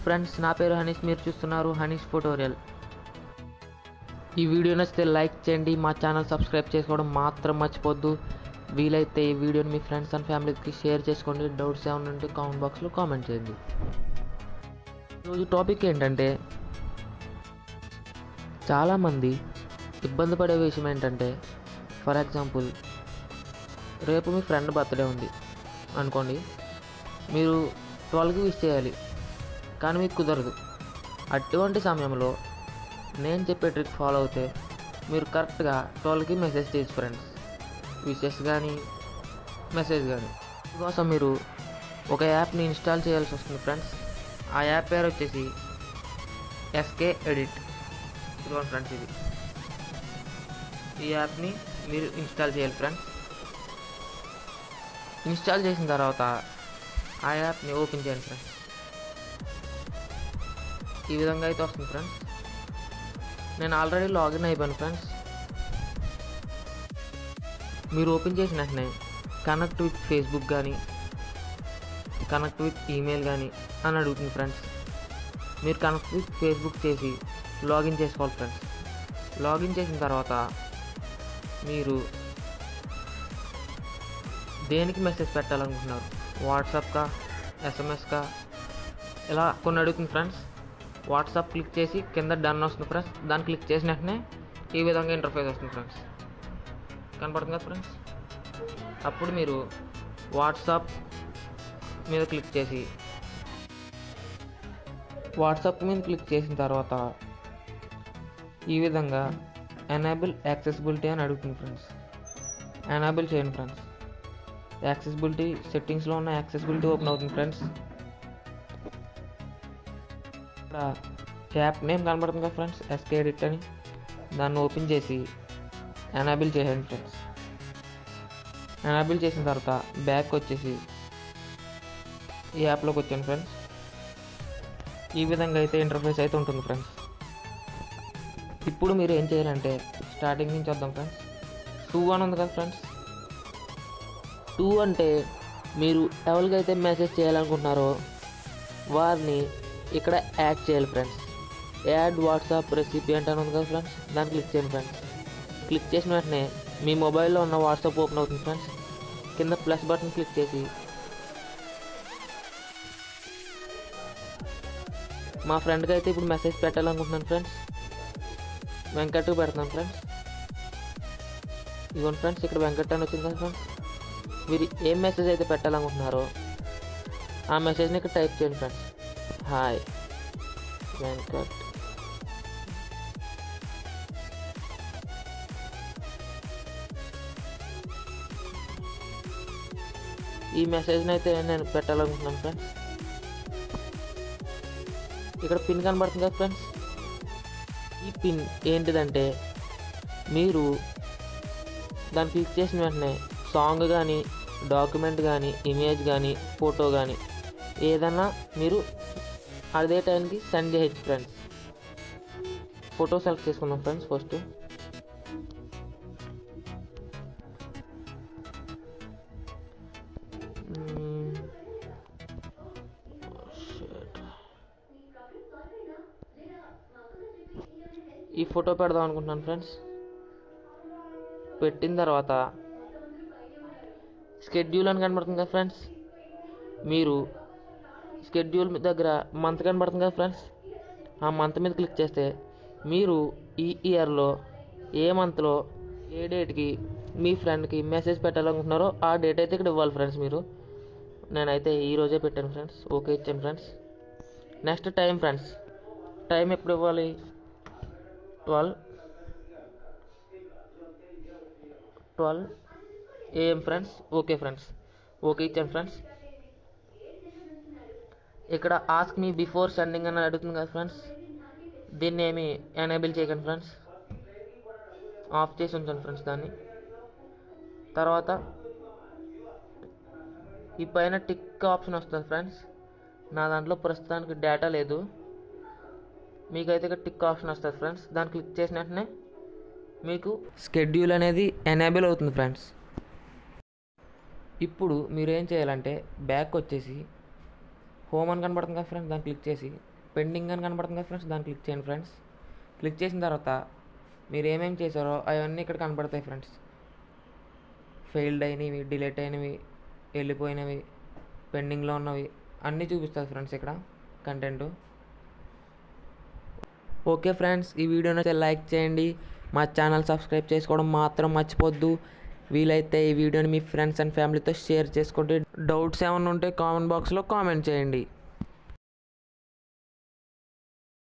friends నా పేరు హనీష్ మీరు చూస్తున్నారు హనీష్ ఫోటోరియల్ ఈ వీడియో నచ్చితే లైక్ చేయండి మా ఛానల్ సబ్స్క్రైబ్ చేసుకోవడం మాత్రం మర్చిపోద్దు వీలైతే ఈ వీడియోని మీ ఫ్రెండ్స్ అండ్ ఫ్యామిలీకి షేర్ చేసుకోండి డౌట్స్ ఏమైనా ఉంటే కామెంట్ బాక్స్లో కామెంట్ చేయండి ఈరోజు టాపిక్ ఏంటంటే చాలామంది ఇబ్బంది పడే విషయం ఏంటంటే ఫర్ ఎగ్జాంపుల్ రేపు మీ ఫ్రెండ్ బర్త్డే ఉంది అనుకోండి మీరు ట్వెల్వ్కి విష్ చేయాలి కానీ మీకు కుదరదు అటువంటి సమయంలో నేను చెప్పే ట్రిక్ ఫాలో అవుతే మీరు కరెక్ట్గా ట్వెల్వ్కి మెసేజ్ చేయొచ్చు ఫ్రెండ్స్ విషెస్ కానీ మెసేజ్ కానీ దీనికోసం మీరు ఒక యాప్ని ఇన్స్టాల్ చేయాల్సి వస్తుంది ఫ్రెండ్స్ ఆ యాప్ పేరు వచ్చేసి ఎస్కే ఎడిట్ ఇదిగోండి ఫ్రెండ్స్ ఇది ఈ యాప్ని మీరు ఇన్స్టాల్ చేయాలి ఫ్రెండ్స్ ఇన్స్టాల్ చేసిన తర్వాత ఆ యాప్ని ఓపెన్ చేయండి ఫ్రెండ్స్ ఈ విధంగా అయితే వస్తుంది ఫ్రెండ్స్ నేను ఆల్రెడీ లాగిన్ అయిపోయాను ఫ్రెండ్స్ మీరు ఓపెన్ చేసిన వెంటనే కనెక్ట్ విత్ ఫేస్బుక్ కానీ కనెక్ట్ విత్ ఈమెయిల్ కానీ అని అడుగుతుంది ఫ్రెండ్స్ మీరు కనెక్ట్ విత్ ఫేస్బుక్ చేసి లాగిన్ చేసుకోవాలి ఫ్రెండ్స్ లాగిన్ చేసిన తర్వాత మీరు దేనికి మెసేజ్ పెట్టాలనుకుంటున్నారు వాట్సాప్కా ఎస్ఎంఎస్కా ఇలా కొన్ని అడుగుతుంది ఫ్రెండ్స్ వాట్సాప్ క్లిక్ చేసి కింద డన్ వస్తుంది ఫ్రెండ్స్ దాన్ని క్లిక్ చేసిన వెంటనే ఈ విధంగా ఇంటర్ఫేస్ వస్తుంది ఫ్రెండ్స్ కనపడుతుంది కదా ఫ్రెండ్స్ అప్పుడు మీరు వాట్సాప్ మీద క్లిక్ చేసి వాట్సాప్ మీద క్లిక్ చేసిన తర్వాత ఈ విధంగా ఎనేబుల్ యాక్సెసిబిలిటీ అని అడుగుతుంది ఫ్రెండ్స్ ఎనేబుల్ చేయండి ఫ్రెండ్స్ యాక్సెసిబిలిటీ సెట్టింగ్స్లో ఉన్న యాక్సెసిబిలిటీ ఓపెన్ అవుతుంది ఫ్రెండ్స్ ఇక్కడ యాప్ నేమ్ కనబడుతుంది కదా ఫ్రెండ్స్ ఎస్కే ఎడిట్ అని దాన్ని ఓపెన్ చేసి ఎనాబుల్ చేయండి ఫ్రెండ్స్ ఎనాబుల్ చేసిన తర్వాత బ్యాక్ వచ్చేసి ఈ యాప్లోకి వచ్చాను ఫ్రెండ్స్ ఈ విధంగా అయితే ఇంటర్ఫేస్ అయితే ఉంటుంది ఫ్రెండ్స్ ఇప్పుడు మీరు ఏం చేయాలంటే స్టార్టింగ్ నుంచి వద్దాం ఫ్రెండ్స్ టూ అని ఉంది కదా ఫ్రెండ్స్ టూ అంటే మీరు ఎవరికైతే మెసేజ్ చేయాలనుకుంటున్నారో వారిని ఇక్కడ యాడ్ చేయాలి ఫ్రెండ్స్ యాడ్ వాట్సాప్ రెసిపియంట్ అని ఉంది కదా ఫ్రెండ్స్ దాన్ని క్లిక్ చేయండి ఫ్రెండ్స్ క్లిక్ చేసిన వెంటనే మీ మొబైల్లో ఉన్న వాట్సాప్ ఓపెన్ అవుతుంది ఫ్రెండ్స్ కింద ప్లస్ బటన్ క్లిక్ చేసి మా ఫ్రెండ్కి అయితే ఇప్పుడు మెసేజ్ పెట్టాలనుకుంటున్నాను ఫ్రెండ్స్ వెంకట్కి పెడతాను ఫ్రెండ్స్ ఇదిగోండి ఫ్రెండ్స్ ఇక్కడ వెంకట్ అని వచ్చింది కదా ఫ్రెండ్స్ మీరు ఏం మెసేజ్ అయితే పెట్టాలనుకుంటున్నారో ఆ మెసేజ్ని ఇక్కడ టైప్ చేయండి ఫ్రెండ్స్ హాయ్ వెంకట్ ఈ మెసేజ్ని అయితే నేను పెట్టాలనుకుంటున్నాను ఫ్రెండ్స్ ఇక్కడ పిన్ కనబడుతుంది కదా ఫ్రెండ్స్ ఈ పిన్ ఏంటిదంటే మీరు దాన్ని క్లిక్ చేసిన వెంటనే సాంగ్ కానీ డాక్యుమెంట్ కానీ ఇమేజ్ కానీ ఫోటో కానీ ఏదన్నా మీరు అదే టైంకి సెండ్ చేయొచ్చు ఫ్రెండ్స్ ఫోటో సెలెక్ట్ చేసుకుందాం ఫ్రెండ్స్ ఫస్ట్ ఈ ఫోటో పెడదాం అనుకుంటున్నాను ఫ్రెండ్స్ పెట్టిన తర్వాత స్కెడ్యూల్ అని కనబడుతుంది కదా ఫ్రెండ్స్ మీరు స్కెడ్యూల్ దగ్గర మంత్ కనబడుతుంది కదా ఫ్రెండ్స్ ఆ మంత్ మీద క్లిక్ చేస్తే మీరు ఈ ఇయర్లో ఏ మంత్లో ఏ డేట్కి మీ ఫ్రెండ్కి మెసేజ్ పెట్టాలనుకుంటున్నారో ఆ డేట్ అయితే ఇక్కడ ఇవ్వాలి ఫ్రెండ్స్ మీరు నేనైతే ఈ రోజే పెట్టాను ఫ్రెండ్స్ ఓకే ఇచ్చాను friends next time friends time ఎప్పుడు ఇవ్వాలి twelve twelve AM friends okay friends okay ఇచ్చాను ఫ్రెండ్స్ ఇక్కడ ఆస్క్ మీ బిఫోర్ సెండింగ్ అని అడుగుతుంది కదా ఫ్రెండ్స్ దీన్ని ఏమి ఎనేబుల్ చేయకండి ఫ్రెండ్స్ ఆఫ్ చేసి ఉంచండి ఫ్రెండ్స్ దాన్ని తర్వాత ఈ పైన టిక్ ఆప్షన్ వస్తుంది ఫ్రెండ్స్ నా దాంట్లో ప్రస్తుతానికి డేటా లేదు మీకైతే ఇక్కడ టిక్ ఆప్షన్ వస్తుంది ఫ్రెండ్స్ దాన్ని క్లిక్ చేసిన వెంటనే మీకు స్కెడ్యూల్ అనేది ఎనేబుల్ అవుతుంది ఫ్రెండ్స్ ఇప్పుడు మీరు ఏం చేయాలంటే బ్యాక్ వచ్చేసి హోమ్ అని కనబడుతుంది కదా ఫ్రెండ్స్ దాన్ని క్లిక్ చేసి పెండింగ్ అని కనబడుతుంది కదా ఫ్రెండ్స్ దాన్ని క్లిక్ చేయండి ఫ్రెండ్స్ క్లిక్ చేసిన తర్వాత మీరు ఏమేమి చేశారో అవన్నీ ఇక్కడ కనబడతాయి ఫ్రెండ్స్ ఫెయిల్డ్ అయినవి డిలీట్ అయినవి వెళ్ళిపోయినవి పెండింగ్లో ఉన్నవి అన్నీ చూపిస్తుంది ఫ్రెండ్స్ ఇక్కడ కంటెంట్ ఓకే ఫ్రెండ్స్ ఈ వీడియో నచ్చితే లైక్ చేయండి మా ఛానల్ సబ్స్క్రైబ్ చేసుకోవడం మాత్రం మర్చిపోద్దు వీలైతే ఈ వీడియోని మీ ఫ్రెండ్స్ అండ్ ఫ్యామిలీతో షేర్ చేసుకోండి డౌట్స్ ఏమైనా ఉంటే కామెంట్ బాక్స్లో కామెంట్ చేయండి